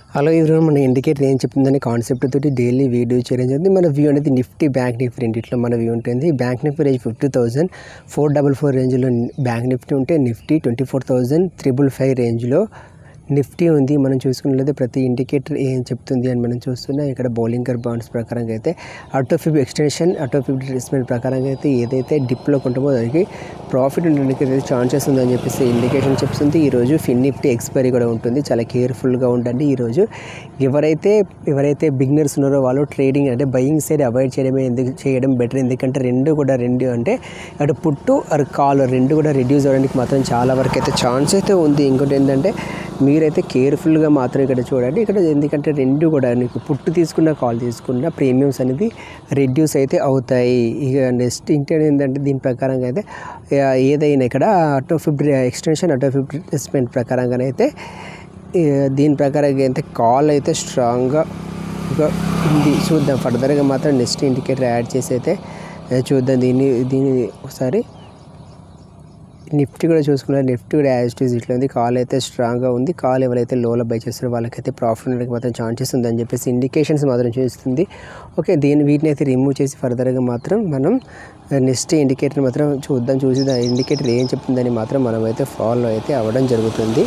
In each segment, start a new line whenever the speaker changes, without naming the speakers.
hello ఎవరైనా మన indicator ఏం చెప్తుందని కాన్సెప్ట్ తోటి డైలీ వీడియో చేయడం జరిగింది మన వ్యూ అనేది నిఫ్టీ బ్యాంక్ నిఫ్టీ రెండిట్లో మన వ్యూ ఉంటుంది bank Nifty range fifty thousand four double four రేంజ్లో బ్యాంక్ నిఫ్టీ ఉంటే Nifty twenty four thousand triple five రేంజ్లో నిఫ్టీ ఉంది మనం చూసుకున్నట్లయితే ప్రతి ఇండికేటర్ ఏం చెప్తుంది అని మనం చూస్తున్నాం ఇక్కడ బౌలింగర్ బాండ్స్ ప్రకారంగా అయితే auto fib extension auto fib retracement ప్రకారంగా అయితే ఏదైతే డిప్లో కొంటామో దానికి ప్రాఫిట్ ఉండడానికి అయితే ఛాన్సెస్ ఉందని చెప్పేసి ఇండికేషన్ చెప్తుంది ఈరోజు ఫిన్ నిఫ్టీ ఎక్స్పైరీ కూడా ఉంటుంది చాలా కేర్ఫుల్గా ఉండండి ఈరోజు ఎవరైతే ఎవరైతే బిగినర్స్ ఉన్నారో వాళ్ళు ట్రేడింగ్ అంటే బయింగ్ సైడ్ అవాయిడ్ చేయడమే ఎందుకు చేయడం బెటర్ ఎందుకంటే రెండు కూడా రెండు అంటే అటు పుట్టు అటు కాల్ రెండు కూడా రెడ్యూస్ అవ్వడానికి మాత్రం చాలా వరకు అయితే ఛాన్స్ అయితే ఉంది ఇంకోటి ఏంటంటే మీరైతే కేర్ఫుల్గా మాత్రం ఇక్కడ చూడండి ఇక్కడ ఎందుకంటే రెండు కూడా నీకు పుట్టు తీసుకున్న కాల్ తీసుకున్న ప్రీమియమ్స్ అనేది రెడ్యూస్ అయితే అవుతాయి ఇక నెక్స్ట్ ఇంకేంటి ఏంటంటే దీని ప్రకారంగా అయితే ఆ, ఏదైనా ఇక్కడ auto fifty extension auto fifty డిస్పెంట్ ప్రకారంగానైతే ఈ, దీని ప్రకారంగా అయితే కాల్ అయితే స్ట్రాంగ్గా ఉంది చూద్దాం ఫర్దర్గా మాత్రం నెక్స్ట్ ఇండికేటర్ యాడ్ చేసి అయితే ఆ, చూద్దాం దీన్ని దీన్ని ఒకసారి నిఫ్టీ కూడా చూసుకున్నారు నిఫ్టీ కూడా యాజ్ టీజ్ ఇట్లా ఉంది కాల్ అయితే స్ట్రాంగ్గా ఉంది కాల్ ఎవరైతే లోలో బై చేస్తారో వాళ్ళకైతే ప్రాఫిట్ ఉండడానికి మాత్రం ఛాన్సెస్ ఉందని చెప్పేసి ఇండికేషన్స్ మాత్రం చూస్తుంది ఓకే దీన్ని వీటిని అయితే రిమూవ్ చేసి ఫర్దర్గా మాత్రం మనం నెక్స్ట్ ఇండికేటర్ మాత్రం చూద్దాం చూసి దాని ఇండికేటర్ ఏం చెప్తుందని మాత్రం మనం అయితే ఫాలో అయితే అవ్వడం జరుగుతుంది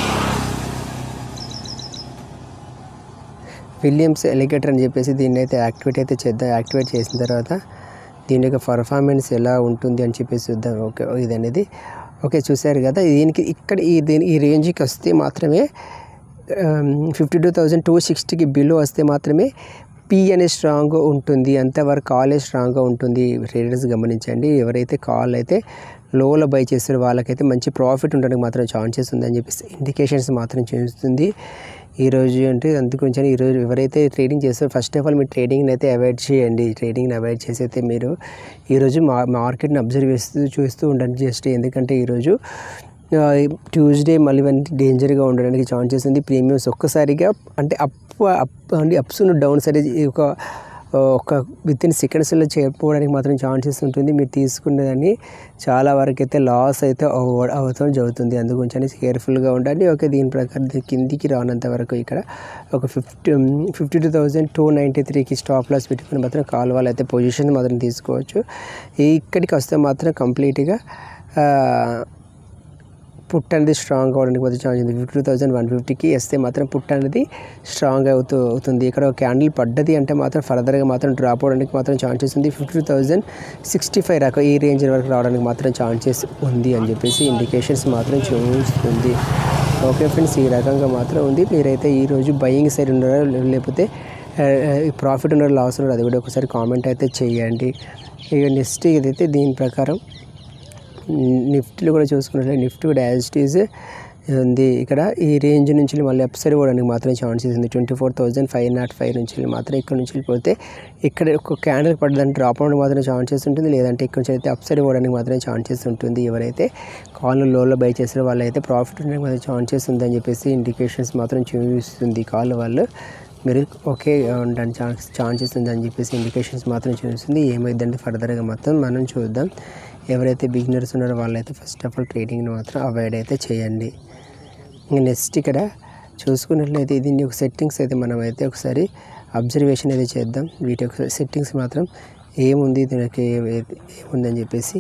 విలియమ్స్ ఎలిగేటర్ అని చెప్పేసి దీన్ని అయితే యాక్టివేట్ అయితే చేద్దాం యాక్టివేట్ చేసిన తర్వాత దీని యొక్క పర్ఫార్మెన్స్ ఎలా ఉంటుంది అని చెప్పేసి చూద్దాం ఓకే ఇది అనేది ఓకే చూశారు కదా దీనికి ఇక్కడ ఈ దీని ఈ రేంజ్కి వస్తే మాత్రమే ఫిఫ్టీ టూ థౌజండ్ టూ సిక్స్టీకి బిలో వస్తే మాత్రమే పి అనే స్ట్రాంగ్ ఉంటుంది అంతవరకు కాల్ స్ట్రాంగ్గా ఉంటుంది ట్రేడర్స్ గమనించండి ఎవరైతే కాల్ అయితే లోలో బై చేస్తారో వాళ్ళకైతే మంచి ప్రాఫిట్ ఉండడానికి మాత్రం ఛాన్సెస్ ఉందని చెప్పేసి ఇండికేషన్స్ మాత్రం చూస్తుంది ఈరోజు అంటే అందుగురించి ఈరోజు ఎవరైతే ట్రేడింగ్ చేస్తారో ఫస్ట్ ఆఫ్ ఆల్ మీరు ట్రేడింగ్ని అయితే అవాయిడ్ చేయండి ట్రేడింగ్ని అవాయిడ్ చేసి అయితే మీరు ఈరోజు మా మార్కెట్ని అబ్జర్వ్ చేస్తూ చూస్తూ ఉండండి జస్ట్ ఎందుకంటే ఈరోజు ఆ, ట్యూస్డే మళ్ళీ ఇవన్నీ డేంజర్గా ఉండడానికి ఛాన్సెస్ ఉంది ప్రీమియమ్స్ ఒక్కసారిగా అంటే అప్ అప్ అంటే అప్స్ డౌన్ సైడ్ ఒక ఒక విత్ ఇన్ సెకండ్స్లో చేరుకోవడానికి మాత్రం ఛాన్సెస్ ఉంటుంది మీరు తీసుకున్నదాన్ని చాలా వరకు అయితే లాస్ అయితే అవ్వ అవుతాం జరుగుతుంది అందుగురించి అనేసి కేర్ఫుల్గా ఉండండి ఓకే దీని ప్రకారం దీని కిందికి రానంత వరకు ఇక్కడ ఒక fifty fifty two thousand two ninety త్రీకి స్టాప్ లాస్ పెట్టుకుని మాత్రం కాల్ వాళ్ళు అయితే పొజిషన్ మాత్రం తీసుకోవచ్చు ఇక్కడికి వస్తే మాత్రం కంప్లీట్గా పుట్ అనేది స్ట్రాంగ్ అవడానికి మాత్రం ఛాన్స్ ఉంది ఫిఫ్టీ టూ థౌసండ్ వన్ ఫిఫ్టీకి వేస్తే మాత్రం పుట్ అనేది స్ట్రాంగ్ అవుతూ అవుతుంది ఇక్కడ ఒక క్యాండిల్ పడ్డది అంటే మాత్రం ఫర్దర్గా మాత్రం డ్రాప్ అవడానికి మాత్రం ఛాన్సెస్ ఉంది fifty two thousand sixty five రకం ఈ రేంజ్ వరకు రావడానికి మాత్రం ఛాన్సెస్ ఉంది అని చెప్పేసి ఇండికేషన్స్ మాత్రం చూస్తుంది ఓకే ఫ్రెండ్స్ ఈ రకంగా మాత్రం ఉంది మీరైతే ఈరోజు బయింగ్ సైడ్ ఉన్నారా లేకపోతే ప్రాఫిట్ ఉన్నారో లాస్ ఉన్నారో అది కూడా ఒకసారి కామెంట్ అయితే చేయండి ఇక నెక్స్ట్ ఏదైతే దీని ప్రకారం నిఫ్టీలో కూడా చూసుకున్నట్లయితే నిఫ్టీ కూడా యాజ్ ఇట్ ఈజ్ ఉంది ఇక్కడ ఈ రేంజ్ నుంచి మళ్ళీ అప్సైడ్ పోవడానికి మాత్రం ఛాన్సెస్ ఉంది twenty four thousand five naught five నుంచి మాత్రం ఇక్కడ నుంచి వెళ్ళిపోతే ఇక్కడ ఒక క్యాండిల్ పడ్డదని డ్రాప్ అవడానికి మాత్రం ఛాన్సెస్ ఉంటుంది లేదంటే ఇక్కడ నుంచి అయితే అప్సైడ్ పోవడానికి మాత్రం ఛాన్సెస్ ఉంటుంది ఎవరైతే కాల్ లోలో బై చేసారో వాళ్ళైతే ప్రాఫిట్ ఉండడానికి మాత్రం ఛాన్సెస్ ఉందని చెప్పేసి ఇండికేషన్స్ మాత్రం చూపిస్తుంది కాల్ వాళ్ళు మీరు ఓకే ఉండడానికి ఛాన్స్ ఛాన్సెస్ ఉందని చెప్పేసి ఇండికేషన్స్ మాత్రం చూపిస్తుంది ఏమైందంటే ఫర్దర్గా మొత్తం మనం చూద్దాం ఎవరైతే బిగినర్స్ ఉన్నారో వాళ్ళైతే ఫస్ట్ ఆఫ్ ఆల్ ట్రేడింగ్ని మాత్రం అవాయిడ్ అయితే చేయండి ఇంకా నెక్స్ట్ ఇక్కడ చూసుకున్నట్లయితే దీన్ని ఒక సెట్టింగ్స్ అయితే మనం అయితే ఒకసారి అబ్జర్వేషన్ అయితే చేద్దాం వీటి యొక్క సెట్టింగ్స్ మాత్రం ఏముంది దీనికి ఏ- ఏముందని చెప్పేసి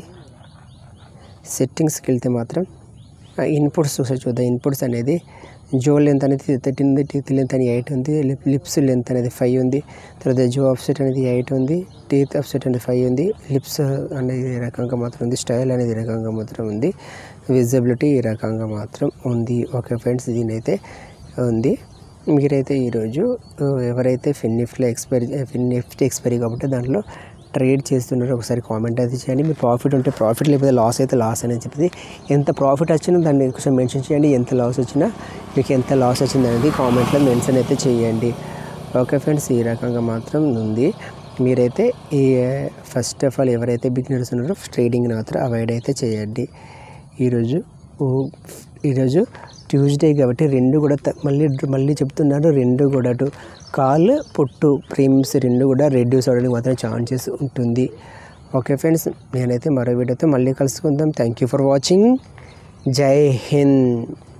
సెట్టింగ్స్కి వెళ్తే మాత్రం ఇన్పుట్స్ ఒకసారి చూద్దాం ఇన్పుట్స్ అనేది జో లెంత్ అనేది థర్టీన్ ఉంది టీత్ లెంత్ అనేది ఎయిట్ ఉంది లిప్ లిప్స్ లెంత్ అనేది ఫైవ్ ఉంది తర్వాత జో ఆఫ్సెట్ అనేది ఎయిట్ ఉంది టీత్ ఆఫ్సెట్ అనేది ఫైవ్ ఉంది లిప్స్ అనేది ఈ రకంగా మాత్రం ఉంది స్టైల్ అనేది ఈ రకంగా మాత్రం ఉంది విజిబిలిటీ ఈ రకంగా మాత్రం ఉంది ఓకే ఫ్రెండ్స్ దీనైతే ఉంది మీరైతే ఈరోజు ఆ, ఎవరైతే ఫిన్ నిఫ్టీలో ఎక్స్పైరీ ఫిన్ నిఫ్టీ ఎక్స్పైరీ కాబట్టి దాంట్లో ట్రేడ్ చేస్తున్నారో ఒకసారి కామెంట్ అయితే చేయండి మీ ప్రాఫిట్ ఉంటే ప్రాఫిట్ లేకపోతే లాస్ అయితే లాస్ అనేది చెప్పింది ఎంత ప్రాఫిట్ వచ్చినా దాన్ని కొంచెం మెన్షన్ చేయండి ఎంత లాస్ వచ్చినా మీకు ఎంత లాస్ వచ్చింది అనేది కామెంట్లో మెన్షన్ అయితే చేయండి ఓకే ఫ్రెండ్స్ ఈ రకంగా మాత్రం ఉంది మీరైతే ఈ ఫస్ట్ ఆఫ్ ఆల్ ఎవరైతే బిగినర్స్ ఉన్నారో ట్రేడింగ్ మాత్రం అవాయిడ్ అయితే చేయండి ఈరోజు ఓ- ఈరోజు ట్యూస్డే కాబట్టి రెండు కూడా త- మళ్ళీ మళ్ళీ చెప్తున్నారు రెండు కూడా అటు కాల్ పొట్టు ప్రీమియమ్స్ రెండు కూడా రెడ్యూస్ అవ్వడానికి మాత్రం ఛాన్సెస్ ఉంటుంది ఓకే ఫ్రెండ్స్ నేనైతే మరో వీడియోతో మళ్ళీ కలుసుకుందాం థ్యాంక్ యూ ఫర్ వాచింగ్ జై హింద్